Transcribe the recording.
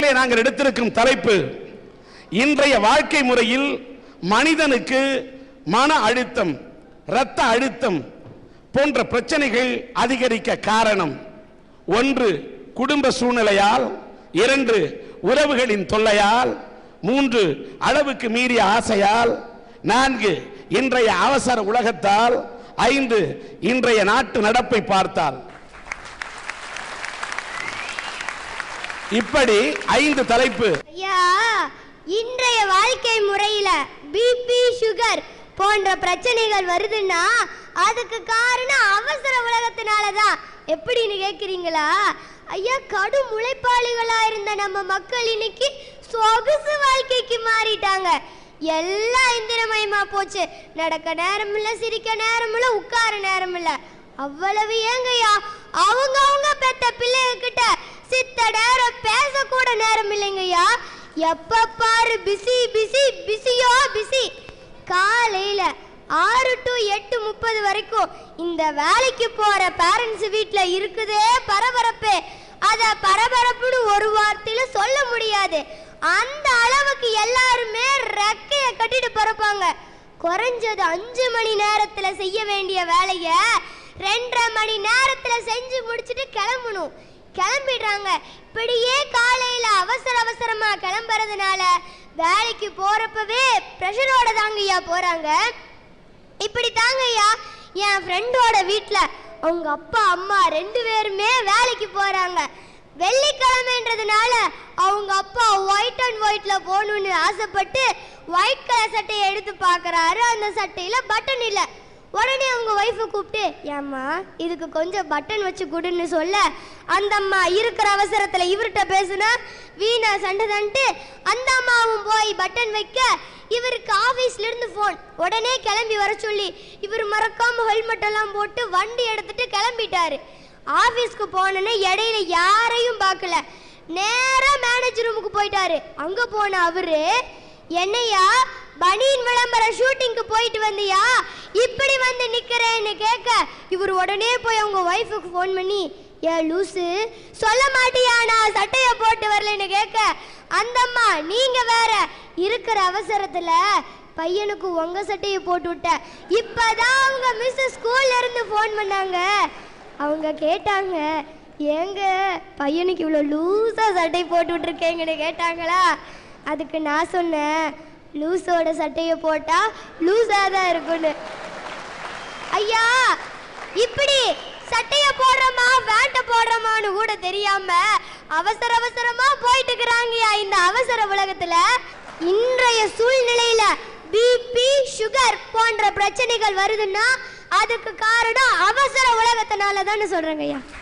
விழாவிலே நாங்கள் எடுத்திருக்கும் தலைப்பு இன்றைய வாழ்க்கை முறையில் மனிதனுக்கு மன அழுத்தம் இரத்த அழுத்தம் போன்ற பிரச்சனைகள் அதிகரிக்க காரணம் ஒன்று குடும்ப சூழ்நிலையால் இரண்டு உறவுகளின் தொல்லையால் மூன்று அளவுக்கு மீறிய ஆசையால் நான்கு இன்றைய அவசர உலகத்தால் ஐந்து இன்றைய நாட்டு நடப்பை பார்த்தால் இப்படி ஐந்து தலைப்பு ஐயா இன்றைய வாழ்க்கை முறையில பிபி சுகர் போன்ற பிரச்சனைகள் வருதுன்னா அதுக்கு காரணம் அவசர உலகத்தினால தான் எப்படின்னு கேக்குறீங்களா ஐயா கடும் உழைப்பாளிகளா இருந்த நம்ம மக்கள் இன்னைக்கு சொகுசு வாழ்க்கைக்கு மாறிட்டாங்க எல்லாம் இந்திரமயமா போச்சு நடக்க நேரம் இல்ல சிரிக்க நேரம் இல்ல உட்கார நேரம் இல்ல அவ்வளவு ஏங்கய்யா அவங்க அவங்க பெத்த பிள்ளைங்க கிட்ட சித்த நேரம் பேச கூட நேரம் இல்லைங்கய்யா எப்ப பாரு பிஸி பிஸி பிஸியோ பிஸி காலையில ஆறு டு எட்டு முப்பது வரைக்கும் இந்த வேலைக்கு போற பேரண்ட்ஸ் வீட்ல இருக்குதே பரபரப்பு அத பரபரப்புன்னு ஒரு வார்த்தையில சொல்ல முடியாது அந்த அளவுக்கு எல்லாருமே ரெக்கைய கட்டிட்டு பறப்பாங்க குறைஞ்சது அஞ்சு மணி நேரத்துல செய்ய வேண்டிய வேலைய ரெண்டரை மணி நேரத்துல செஞ்சு முடிச்சுட்டு கிளம்பணும் கிளம்பிடுறாங்க இப்படியே காலையில அவசர அவசரமா கிளம்புறதுனால வேலைக்கு போறப்பவே ப்ரெஷரோட தாங்கய்யா போறாங்க இப்படி தாங்கய்யா என் ஃப்ரெண்டோட வீட்ல அவங்க அப்பா அம்மா ரெண்டு பேருமே வேலைக்கு போறாங்க வெள்ளிக்கிழமைன்றதுனால அவங்க அப்பா ஒயிட் அண்ட் ஒயிட்ல போகணும்னு ஆசைப்பட்டு ஒயிட் கலர் சட்டையை எடுத்து பார்க்கறாரு அந்த சட்டையில பட்டன் இல்ல உடனே அவங்க ஒய்ஃபை கூப்பிட்டு ஏம்மா இதுக்கு கொஞ்சம் பட்டன் வச்சு கொடுன்னு சொல்ல அந்த அம்மா இருக்கிற அவசரத்துல இவர்கிட்ட பேசுனா வீணா சண்டை தன்ட்டு அந்த அம்மாவும் போய் பட்டன் வைக்க இவருக்கு ஆபீஸ்ல இருந்து ஃபோன் உடனே கிளம்பி வர சொல்லி இவர் மறக்காம ஹெல்மெட் எல்லாம் போட்டு வண்டி எடுத்துட்டு கிளம்பிட்டாரு ஆபீஸ்க்கு போனோன்னே இடையில யாரையும் பார்க்கல நேரா மேனேஜர் ரூமுக்கு போயிட்டாரு அங்க போன அவரு என்னையா பனியன் விளம்பர ஷூட்டிங்க்கு போயிட்டு வந்தியா இப்படி வந்து நிக்கிறேன்னு கேட்க இவர் உடனே போய் அவங்க ஒய்ஃபுக்கு ஃபோன் பண்ணி ஏ லூசு சொல்ல மாட்டியா நான் சட்டைய போட்டு வரலன்னு கேட்க அந்த அம்மா நீங்க வேற இருக்கிற அவசரத்துல பையனுக்கு உங்க சட்டையை போட்டு விட்ட இப்பதான் அவங்க மிஸ் ஸ்கூல்ல இருந்து ஃபோன் பண்ணாங்க அவங்க கேட்டாங்க ஏங்க பையனுக்கு இவ்வளோ லூஸாக சட்டை போட்டு விட்ருக்கேங்கன்னு கேட்டாங்களா அதுக்கு நான் சொன்னேன் லூஸோட சட்டையை போட்டா லூஸாக தான் இருக்கும்னு ஐயா இப்படி சட்டைய போடுறோமா வேண்ட போடுறோமான்னு கூட தெரியாம அவசர அவசரமா போயிட்டு இருக்கிறாங்கயா இந்த அவசர உலகத்துல இன்றைய சூழ்நிலையில பிபி சுகர் போன்ற பிரச்சனைகள் வருதுன்னா அதுக்கு காரணம் அவசர உலகத்தினால தான் சொல்றேங்க ஐயா